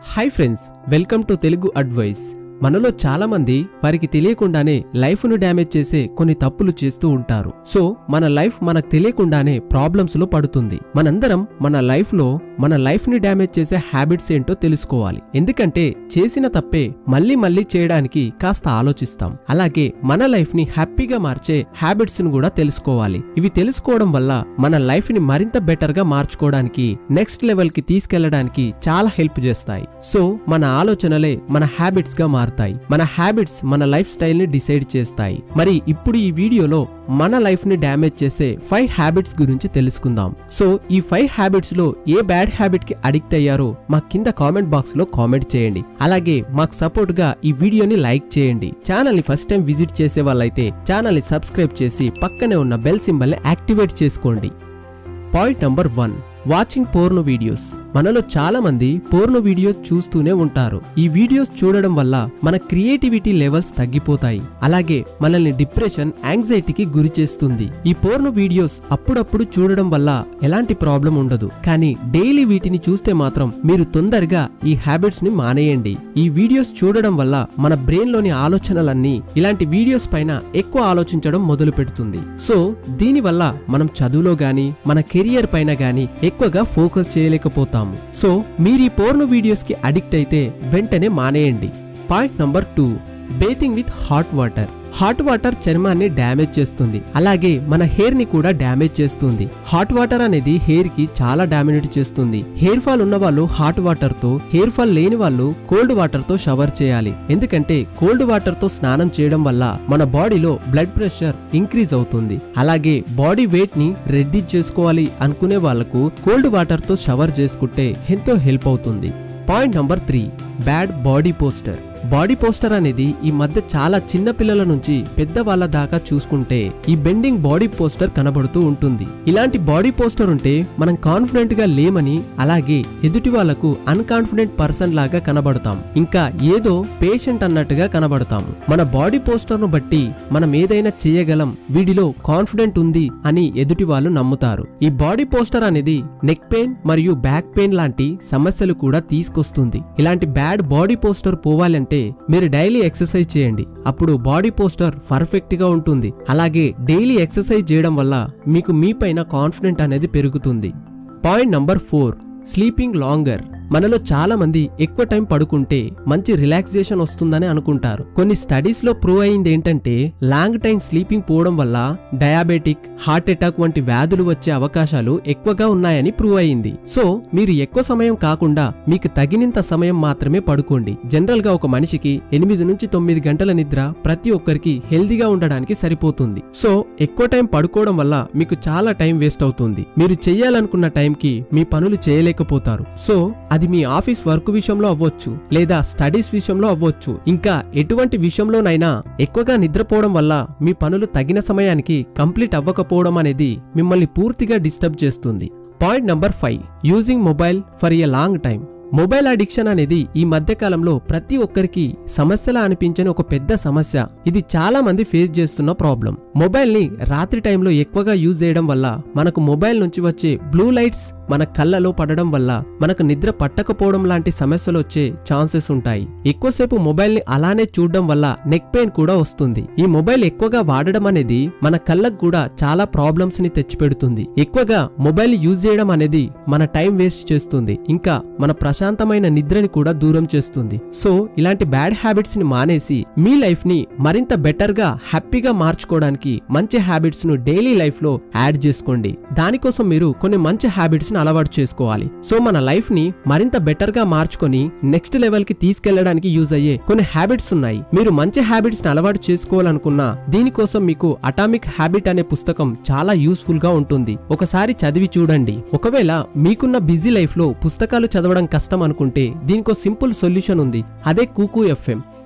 hi friends welcome to Telugu advice మనలో చాలా మంది వారికి తెలియకుండానే లైఫ్ ను డ్యామేజ్ చేసే కొన్ని తప్పులు చేస్తూ ఉంటారు సో మన లైఫ్ మనకు తెలియకుండానే ప్రాబ్లమ్స్ లో పడుతుంది మనందరం మన లైఫ్ లో మన లైఫ్ ని డ్యామేజ్ చేసే హ్యాబిట్స్ ఏంటో తెలుసుకోవాలి ఎందుకంటే చేసిన తప్పే మళ్ళీ మళ్ళీ చేయడానికి కాస్త ఆలోచిస్తాం అలాగే మన లైఫ్ ని హ్యాపీగా మార్చే హ్యాబిట్స్ ను కూడా తెలుసుకోవాలి ఇవి తెలుసుకోవడం వల్ల మన లైఫ్ ని మరింత బెటర్ గా మార్చుకోవడానికి నెక్స్ట్ లెవెల్ కి తీసుకెళ్లడానికి చాలా హెల్ప్ చేస్తాయి సో మన ఆలోచనలే మన హ్యాబిట్స్ గా మారుతాయి మన హ్యాబిట్స్ మన లైఫ్ స్టైల్ ని డిసైడ్ చేస్తాయి మరి ఇప్పుడు ఈ వీడియోలో మన లైఫ్ ని డ్యామేజ్ చేసే ఫైవ్ హ్యాబిట్స్ గురించి తెలుసుకుందాం సో ఈ ఫైవ్ హ్యాబిట్స్ లో ఏ బ్యాడ్ హ్యాబిట్ కి అడిక్ట్ అయ్యారో మా కింద కామెంట్ బాక్స్ లో కామెంట్ చేయండి అలాగే మాకు సపోర్ట్ గా ఈ వీడియోని లైక్ చేయండి ఛానల్ ని ఫస్ట్ టైం విజిట్ చేసే వాళ్ళైతే ఛానల్ ని సబ్స్క్రైబ్ చేసి పక్కనే ఉన్న బెల్ సింబల్ ని యాక్టివేట్ చేసుకోండి point number one watching porn videos మనలో చాలా మంది పోర్ను వీడియోస్ చూస్తూనే ఉంటారు ఈ వీడియోస్ చూడడం వల్ల మన క్రియేటివిటీ లెవెల్స్ తగ్గిపోతాయి అలాగే మనల్ని డిప్రెషన్ యాంగ్జైటీకి గురి చేస్తుంది ఈ పోర్ను వీడియోస్ అప్పుడప్పుడు చూడడం వల్ల ఎలాంటి ప్రాబ్లం ఉండదు కానీ డైలీ వీటిని చూస్తే మాత్రం మీరు తొందరగా ఈ హ్యాబిట్స్ ని మానేయండి ఈ వీడియోస్ చూడడం వల్ల మన బ్రెయిన్ లోని ఆలోచనలన్నీ ఇలాంటి వీడియోస్ పైన ఎక్కువ ఆలోచించడం మొదలు పెడుతుంది సో దీనివల్ల మనం చదువులో గాని మన కెరియర్ పైన గాని ఎక్కువగా ఫోకస్ చేయలేకపోతాము సో మీరు ఈ పోర్ను వీడియోస్ కి అడిక్ట్ అయితే వెంటనే మానేయండి point number two bathing with hot water hot water చర్మాన్ని డ్యామేజ్ చేస్తుంది అలాగే మన హెయిర్ ని కూడా డ్యామేజ్ చేస్తుంది హాట్ వాటర్ అనేది హెయిర్ కి చాలా డామినేట్ చేస్తుంది హెయిర్ ఫాల్ ఉన్న వాళ్ళు హాట్ వాటర్ తో హెయిర్ ఫాల్ లేని వాళ్ళు కోల్డ్ వాటర్ తో షవర్ చేయాలి ఎందుకంటే కోల్డ్ వాటర్ తో స్నానం చేయడం వల్ల మన బాడీలో బ్లడ్ ప్రెషర్ ఇంక్రీజ్ అవుతుంది అలాగే బాడీ వెయిట్ ని రెడ్యూస్ చేసుకోవాలి అనుకునే వాళ్లకు కోల్డ్ వాటర్ తో షవర్ చేసుకుంటే ఎంతో హెల్ప్ అవుతుంది point number three bad body posture body posture అనేది ఈ మధ్య చాలా చిన్న పిల్లల నుంచి పెద్ద వాళ్ళ దాకా చూసుకుంటే ఈ బెండింగ్ బాడీ పోస్టర్ కనబడుతూ ఉంటుంది ఇలాంటి బాడీ పోస్టర్ ఉంటే మనం కాన్ఫిడెంట్ గా లేమని అలాగే ఎదుటి వాళ్లకు అన్కాన్ఫిడెంట్ పర్సన్ లాగా కనబడతాం ఇంకా ఏదో పేషెంట్ అన్నట్టుగా కనబడతాము మన బాడీ పోస్టర్ ను బట్టి మనం ఏదైనా చేయగలం వీడిలో కాన్ఫిడెంట్ ఉంది అని ఎదుటి వాళ్ళు నమ్ముతారు ఈ బాడీ పోస్టర్ అనేది నెక్ పెయిన్ మరియు బ్యాక్ పెయిన్ లాంటి సమస్యలు కూడా తీసుకొస్తుంది ఇలాంటి బ్యాడ్ బాడీ పోస్టర్ పోవాలంటే మీరు డైలీ ఎక్సర్సైజ్ చేయండి అప్పుడు బాడీ పోస్టర్ పర్ఫెక్ట్ గా ఉంటుంది అలాగే డైలీ ఎక్సర్సైజ్ చేయడం వల్ల మీకు మీపైన కాన్ఫిడెంట్ అనేది పెరుగుతుంది point number four sleeping longer మనలో చాలా మంది ఎక్కువ టైం పడుకుంటే మంచి రిలాక్సేషన్ వస్తుందని అనుకుంటారు కొన్ని స్టడీస్ లో ప్రూవ్ అయింది ఏంటంటే లాంగ్ టైం స్లీపింగ్ పోవడం వల్ల డయాబెటిక్ హార్ట్ అటాక్ వంటి వ్యాధులు వచ్చే అవకాశాలు ఎక్కువగా ఉన్నాయని ప్రూవ్ అయింది సో మీరు ఎక్కువ సమయం కాకుండా మీకు తగినంత సమయం మాత్రమే పడుకోండి జనరల్ గా ఒక మనిషికి ఎనిమిది నుంచి తొమ్మిది గంటల నిద్ర ప్రతి ఒక్కరికి హెల్దీగా ఉండడానికి సరిపోతుంది సో ఎక్కువ టైం పడుకోవడం వల్ల మీకు చాలా టైం వేస్ట్ అవుతుంది మీరు చేయాలనుకున్న టైంకి మీ పనులు చేయలేకపోతారు సో అది మీ ఆఫీస్ వర్క్ విషయంలో అవ్వచ్చు లేదా స్టడీస్ విషయంలో అవ్వచ్చు ఇంకా ఎటువంటి విషయంలోనైనా ఎక్కువగా నిద్రపోవడం వల్ల మీ పనులు తగిన సమయానికి కంప్లీట్ అవ్వకపోవడం అనేది మిమ్మల్ని పూర్తిగా డిస్టర్బ్ చేస్తుంది point number five using mobile for a long time mobile addiction అనేది ఈ మధ్య కాలంలో ప్రతి ఒక్కరికి సమస్యలా అనిపించని ఒక పెద్ద సమస్య ఇది చాలా మంది ఫేస్ చేస్తున్న ప్రాబ్లం మొబైల్ ని రాత్రి టైంలో ఎక్కువగా యూజ్ చేయడం వల్ల మనకు మొబైల్ నుంచి వచ్చే బ్లూ లైట్స్ మన కళ్ళలో పడడం వల్ల మనకు నిద్ర పట్టకపోవడం లాంటి సమస్యలు వచ్చే ఛాన్సెస్ ఉంటాయి ఎక్కువసేపు మొబైల్ ని అలానే చూడడం వల్ల నెక్ పెయిన్ కూడా వస్తుంది ఈ మొబైల్ ఎక్కువగా వాడడం అనేది మన కళ్ళకు కూడా చాలా ప్రాబ్లమ్స్ ని తెచ్చిపెడుతుంది ఎక్కువగా మొబైల్ యూజ్ చేయడం అనేది మన టైం వేస్ట్ చేస్తుంది ఇంకా మన ప్రశాంతమైన నిద్రని కూడా దూరం చేస్తుంది సో ఇలాంటి బ్యాడ్ హ్యాబిట్స్ ని మానేసి మీ లైఫ్ ని మరింత బెటర్ గా హ్యాపీగా మార్చుకోవడానికి మంచి హ్యాబిట్స్ ను డైలీ లైఫ్ లో యాడ్ చేసుకోండి దానికోసం మీరు కొన్ని మంచి హ్యాబిట్స్ ని అలవాటు చేసుకోవాలి సో మన లైఫ్ ని మరింత బెటర్ గా మార్చుకొని నెక్స్ట్ లెవెల్ కి తీసుకెళ్లడానికి యూజ్ అయ్యే కొన్ని హ్యాబిట్స్ ఉన్నాయి మీరు మంచి హ్యాబిట్స్ ని అలవాటు చేసుకోవాలనుకున్నా దీనికోసం మీకు అటామిక్ హ్యాబిట్ అనే పుస్తకం చాలా యూస్ఫుల్ గా ఉంటుంది ఒకసారి చదివి చూడండి ఒకవేళ మీకున్న బిజీ లైఫ్ లో పుస్తకాలు చదవడం కష్టం అనుకుంటే దీనికో సింపుల్ సొల్యూషన్ ఉంది అదే కూకు ఎఫ్ఎం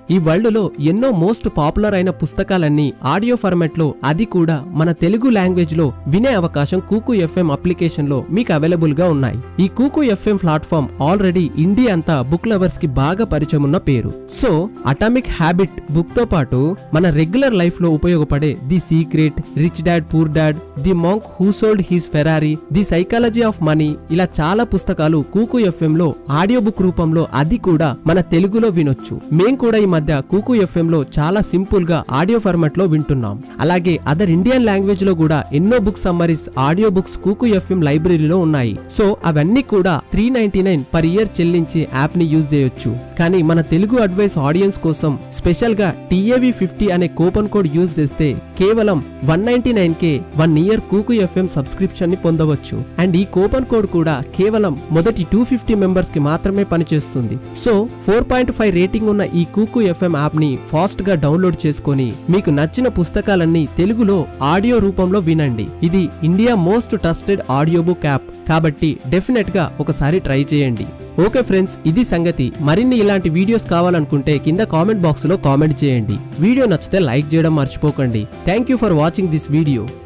ఈ వరల్డ్ లో ఎన్నో మోస్ట్ పాపులర్ అయిన పుస్తకాలన్నీ ఆడియో ఫార్మాట్ లో అది కూడా మన తెలుగు లాంగ్వేజ్ లో వినే అవకాశం కూకు ఎఫ్ఎం అప్లికేషన్ లో మీకు అవైలబుల్ గా ఉన్నాయి ఈ Kuku FM platform already India అంతా బుక్ లవర్స్ కి బాగా పరిచయం ఉన్న పేరు సో అటామిక్ హ్యాబిట్ బుక్ తో పాటు మన రెగ్యులర్ లైఫ్ లో ఉపయోగపడే the secret rich dad poor dad the monk who sold his Ferrari the psychology of money ఇలా చాలా పుస్తకాలు కూకు ఎఫ్ఎం లో ఆడియో బుక్ రూపంలో అది కూడా మన తెలుగులో వినొచ్చు మేం కూడా ఈ మధ్య కూకు ఎఫ్ఎం లో చాలా సింపుల్ గా ఆడియో ఫార్మాట్ లో వింటున్నాం అలాగే అదర్ ఇండియన్ లాంగ్వేజ్ లో కూడా ఎన్నో book summaries audio books Kuku FM లైబ్రరీలో ఉన్నాయి సో అవన్నీ కూడా three ninety nine per year చెల్లించి యాప్ ని యూజ్ చేయొచ్చు కానీ మన తెలుగు అడ్వైస్ ఆడియన్స్ కోసం స్పెషల్ గా టీఏవి ఫిఫ్టీ అనే కూపన్ కోడ్ యూజ్ చేస్తే కేవలం వన్ నైన్టీ నైన్ కే one year Kuku FM subscription ని పొందవచ్చు అండ్ ఈ కూపన్ కోడ్ కూడా కేవలం మొదటి టూ ఫిఫ్టీ మెంబర్స్ కి మాత్రమే పనిచేస్తుంది so four point five rating ఉన్న ఈ కూకు ఎఫ్ఎం యాప్ ని ఫాస్ట్ గా డౌన్లోడ్ చేసుకొని మీకు నచ్చిన పుస్తకాలన్నీ తెలుగులో ఆడియో రూపంలో వినండి ఇది India most trusted audio book app కాబట్టి డెఫినెట్ గా ఒకసారి ట్రై చేయండి ఓకే ఫ్రెండ్స్ ఇది సంగతి మరిన్ని ఇలాంటి వీడియోస్ కావాలనుకుంటే కింద కామెంట్ బాక్స్ లో కామెంట్ చేయండి వీడియో నచ్చితే లైక్ చేయడం మర్చిపోకండి thank you for watching this video